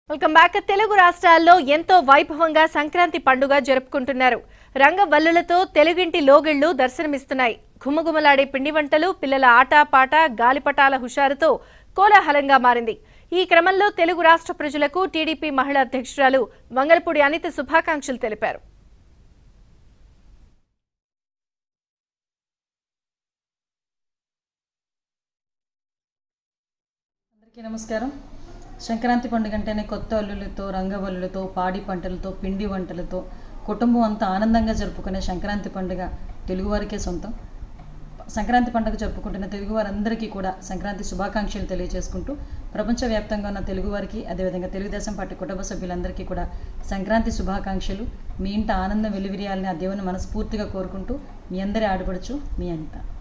welcome back Telugu రాష్ట్రాల్లో ఎంతో వైభవంగా సంక్రాంతి పండుగ జరుపుకుంటున్నారు రంగవల్లులతో తెలుగింటి లోగిళ్లు దర్శనమిస్తున్నాయి ఘుమఘుమలాడే పిండి వంటలు పిల్లల ఆట పాట గాలిపటాల హుషారుతో కోలాహలంగా మారింది ఈ క్రమంలో తెలుగు రాష్ట్ర ప్రజలకు టీడీపీ మహిళా అధ్యక్షురాలు మంగళపూడి అనిత శుభాకాంక్షలు తెలిపారు అందరికీ నమస్కారం సంక్రాంతి పండుగ అంటేనే కొత్త అల్లులతో రంగవల్లులతో పాడి పంటలతో పిండి వంటలతో కుటుంబం అంతా ఆనందంగా జరుపుకునే సంక్రాంతి పండుగ తెలుగువారికే సొంతం సంక్రాంతి పండుగ జరుపుకుంటున్న తెలుగువారందరికీ కూడా సంక్రాంతి శుభాకాంక్షలు తెలియజేసుకుంటూ ప్రపంచవ్యాప్తంగా ఉన్న తెలుగువారికి అదేవిధంగా తెలుగుదేశం పార్టీ కుటుంబ సభ్యులందరికీ కూడా సంక్రాంతి శుభాకాంక్షలు మీ ఇంట ఆనందం వెలువిరియాలని ఆ దేవుని మనస్ఫూర్తిగా కోరుకుంటూ మీ అందరి ఆడపడుచు మీ అనిత